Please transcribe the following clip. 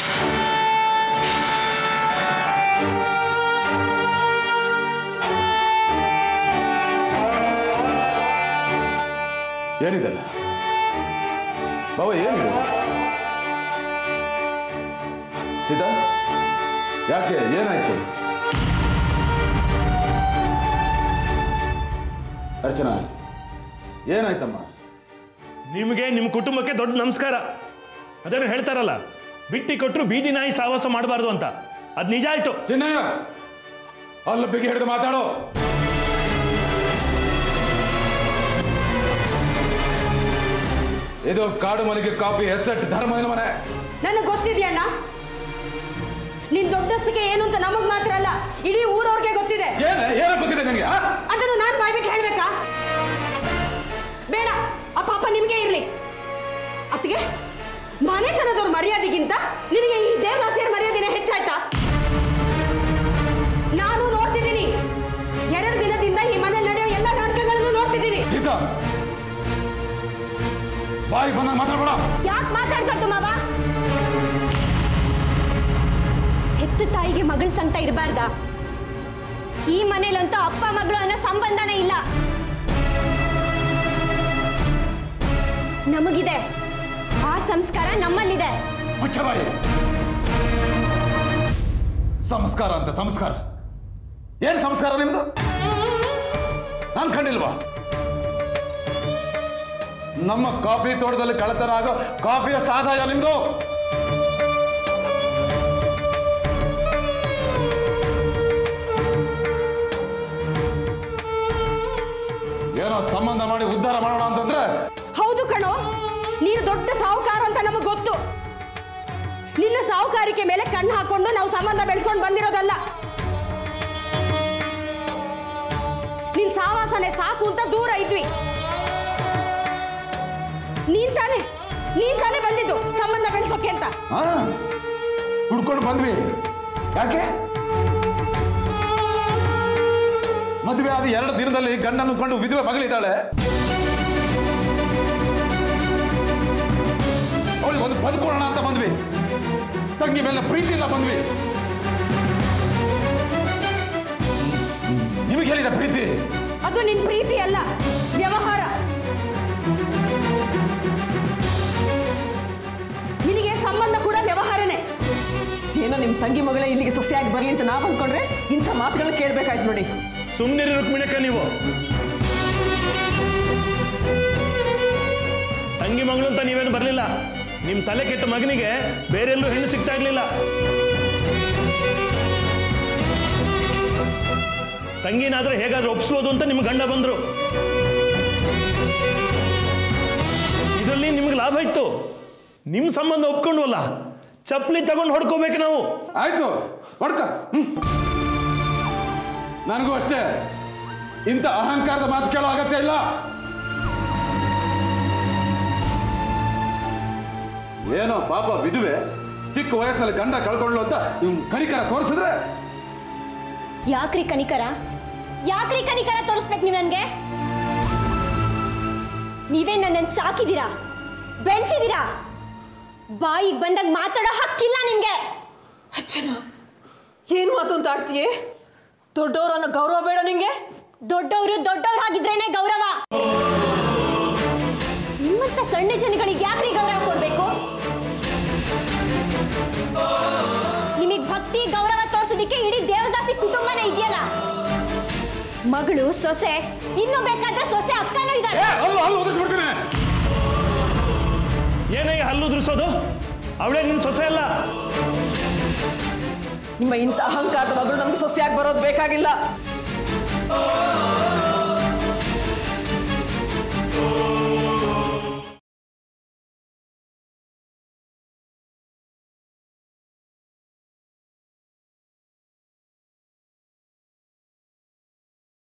ಏನಿದೆಲ್ಲ ಬಾವ ಏನಿದೆ ಸೀತಾ ಯಾಕೆ ಏನಾಯ್ತು ಅರ್ಚನಾ ಏನಾಯ್ತಮ್ಮ ನಿಮಗೆ ನಿಮ್ಮ ಕುಟುಂಬಕ್ಕೆ ದೊಡ್ಡ ನಮಸ್ಕಾರ ಅದೇನು ಹೇಳ್ತಾರಲ್ಲ ಬಿಟ್ಟಿ ಕೊಟ್ಟರು ಬೀದಿ ನಾಯಿ ಸಾವಾಸ ಮಾಡಬಾರ್ದು ಅಂತ ಅದು ನಿಜ ಆಯ್ತು ಚಿನ್ನಯ್ಯ ಅಲ್ಲ ಬಿಗಿ ಹಿಡಿದು ಮಾತಾಡೋ ಇದು ಕಾಡು ಮನೆಗೆ ಕಾಫಿ ಎಸ್ಟೇಟ್ ಧರ್ಮ ಏನು ಮನೆ ನನಗೆ ಗೊತ್ತಿದೆಯಣ್ಣ ನಿನ್ ದೊಡ್ಡಸ್ತಿಗೆ ಏನು ಅಂತ ನಮಗ್ ಮಾತ್ರ ಅಲ್ಲ ಇಡೀ ಊರವ್ರಿಗೆ ಗೊತ್ತಿದೆ ಏನ ಏನ ಗೊತ್ತಿದೆ ನಿನಗೆ ಆ? ಅದನ್ನು ನಾನು ಬಾಯ್ಬಿಟ್ಟು ಹೇಳ್ಬೇಕಾ ಬೇಡ ಆ ಪಾಪ ನಿಮ್ಗೆ ಇರ್ಲಿ ಅತ್ತಿಗೆ ಮನೆತನದವ್ರ ಮರ್ಯಾದೆಗಿಂತ ನಿನಗೆ ಈ ದೇವದಾಸಿಯರ ಮರ್ಯಾದೆನೇ ಹೆಚ್ಚಾಯ್ತಾ ನಾನು ನೋಡ್ತಿದ್ದೀನಿ ಎರಡು ದಿನದಿಂದ ಈ ಮನೇಲಿ ನಡೆಯೋ ಎಲ್ಲ ನಾಟಕಗಳನ್ನು ನೋಡ್ತಿದ್ದೀನಿ ಸೀತಾ ಬಾಯಿ ಬಂದಾಗ ಮಾತಾಡ್ಬೇಡ ಯಾಕೆ ಮಾತಾಡ್ಬಾರ್ದು ಮಾವ ಹೆತ್ತ ತಾಯಿಗೆ ಮಗಳ ಸಂಕಟ ಇರಬಾರ್ದಾ ಈ ಮನೇಲಂತೂ ಅಪ್ಪ ಮಗಳು ಅನ್ನೋ ಸಂಬಂಧನೇ ಇಲ್ಲ ನಮಗಿದೆ ಆ ಸಂಸ್ಕಾರ ನಮ್ಮಲ್ಲಿದೆ ಮುಚ್ಚಬಾಯಿ ಸಂಸ್ಕಾರ ಅಂತ ಸಂಸ್ಕಾರ ಏನು ಸಂಸ್ಕಾರ ನಿಮ್ದು ನಾನು ಕಂಡಿಲ್ವಾ ನಮ್ಮ ಕಾಫಿ ತೋಟದಲ್ಲಿ ಕಳ್ಳತನ ಆಗೋ ಕಾಫಿಯಷ್ಟು ಆದಾಯ ನಿಮ್ದು ಏನೋ ಸಂಬಂಧ ಮಾಡಿ ಉದ್ಧಾರ ಮಾಡೋಣ ಅಂತಂದ್ರೆ ಹೌದು ಕಣೋ ನೀನು ದೊಡ್ಡ ಸಾಹುಕಾರ ಅಂತ ನಮಗೆ ಗೊತ್ತು ನಿನ್ನ ಸಾಹುಕಾರಿಕೆ ಮೇಲೆ ಕಣ್ಣು ಹಾಕೊಂಡು ನಾವು ಸಂಬಂಧ ಬೆಳೆಸ್ಕೊಂಡು ಬಂದಿರೋದಲ್ಲ ನಿನ್ ಸಾವಾಸನೆ ಸಾಕು ಅಂತ ದೂರ ಇದ್ವಿ ನೀನ್ ತಾನೆ ನೀನ್ ತಾನೆ ಬಂದಿದ್ದು ಸಂಬಂಧ ಬೆಳೆಸೋಕೆ ಅಂತ ಹಾ ಹುಡ್ಕೊಂಡು ಬಂದ್ವಿ ಯಾಕೆ ಮದುವೆ ಆದ ಎರಡು ದಿನದಲ್ಲಿ ಗಂಡನ್ನು ಕಂಡು ವಿಧವೆ ಮಗಳಿದ್ದಾಳೆ ಅವಳಿಗೆ ಒಂದು ಬದುಕೋಣ ಅಂತ ಬಂದ್ವಿ ತಂಗಿ ಮೇಲೆ ಪ್ರೀತಿಯಿಂದ ಬಂದ್ವಿ ನಿಮಗೆ ಹೇಳಿದ ಪ್ರೀತಿ ಅದು ನಿನ್ ಪ್ರೀತಿ ಅಲ್ಲ ವ್ಯವಹಾರ ನಿನಗೆ ಸಂಬಂಧ ಕೂಡ ವ್ಯವಹಾರನೇ ಏನೋ ನಿಮ್ಮ ತಂಗಿ ಮಗಳೇ ಇಲ್ಲಿಗೆ ಸೊಸೆಯಾಗಿ ಬರಲಿ ಅಂತ ನಾವು ಅಂದ್ಕೊಂಡ್ರೆ ಇಂಥ ಮಾತುಗಳು ಕೇಳಬೇಕಾಯ್ತು ನೋಡಿ ಸುಮ್ಮನಿರಿ ರುಕ್ಮಿಣಕ್ಕ ನೀವು ತಂಗಿ ಮಗಳು ಅಂತ ನೀವೇನು ಬರಲಿಲ್ಲ ನಿಮ್ಮ ತಲೆ ಕೆಟ್ಟ ಮಗನಿಗೆ ಬೇರೆಲ್ಲೂ ಹೆಣ್ಣು ಸಿಗ್ತಾ ಇರ್ಲಿಲ್ಲ ತಂಗಿನಾದ್ರೆ ಹೇಗಾದ್ರೂ ಒಪ್ಸ್ಬೋದು ಅಂತ ನಿಮ್ಗೆ ಗಂಡ ಬಂದ್ರು ಇದರಲ್ಲಿ ನಿಮ್ಗೆ ಲಾಭ ಇತ್ತು ನಿಮ್ಮ ಸಂಬಂಧ ಒಪ್ಕೊಂಡ್ವಲ್ಲ ಚಪ್ಪಲಿ ತಗೊಂಡು ಹೊಡ್ಕೋಬೇಕು ನಾವು ಆಯ್ತು ಹೊಡ್ಕ ಹ್ಮ್ ನನಗೂ ಅಷ್ಟೇ ಇಂಥ ಅಹಂಕಾರದ ಮಾತು ಕೇಳೋ ಅಗತ್ಯ ಇಲ್ಲ ಏನೋ ಪಾಪ ವಿಧುವೆ ಚಿಕ್ಕ ವಯಸ್ಸಿನಲ್ಲಿ ಗಂಡ ಕಳ್ಕೊಳ್ಳು ಅಂತ ನೀವು ಕನಿಕರ ತೋರಿಸಿದ್ರೆ ಯಾಕ್ರಿ ಕನಿಕರ ಯಾಕ್ರಿ ಕನಿಕರ ತೋರಿಸ್ಬೇಕು ನೀವು ನನಗೆ ನೀವೇ ನನ್ನನ್ನು ಸಾಕಿದ್ದೀರಾ ಬೆಳೆಸಿದ್ದೀರಾ ಬಾಯಿಗೆ ಬಂದಾಗ ಮಾತಾಡೋ ಹಕ್ಕಿಲ್ಲ ನಿಮ್ಗೆ ಅಚ್ಚನ ಏನು ಮಾತು ಅಂತ ಆಡ್ತೀಯೇ ದೊಡ್ಡವರು ಅನ್ನೋ ಗೌರವ ಬೇಡ ನಿಂಗೆ ದೊಡ್ಡವರು ದೊಡ್ಡವ್ರು ಆಗಿದ್ರೇನೆ ಗೌರವ ನಿಮ್ಮಂತ ಸಣ್ಣ ಜನಗಳಿಗೆ ಯಾಕ್ರಿ ಗೌರವ ಕೊಡ್ಬೇಕು ನಿಮಗೆ ಭಕ್ತಿ ಗೌರವ ತೋರ್ಸೋದಿಕ್ಕೆ ಇಡೀ ದೇವದಾಸಿ ಕುಟುಂಬನೇ ಇದೆಯಲ್ಲ ಮಗಳು ಸೊಸೆ ಇನ್ನು ಬೇಕಾದ್ರೆ ಸೊಸೆ ಅಕ್ಕನೂ ಇದ್ದಾಳೆ ಅಲ್ಲ ಅಲ್ಲ ಓದಿಸ್ಬಿಡ್ತೀನಿ ಏನೇ ಹಲ್ಲು ಉದುರಿಸೋದು ಅವಳೇ ನಿನ್ನ ಸೊಸೆ ಅಲ್ಲ ನಿಮ್ಮ ಇಂಥ ಅಹಂಕಾರದ ಮಗಳು ನಮ್ಗೆ ಸೊಸೆಯಾಗಿ ಬರೋದು ಬೇಕಾಗಿಲ್ಲ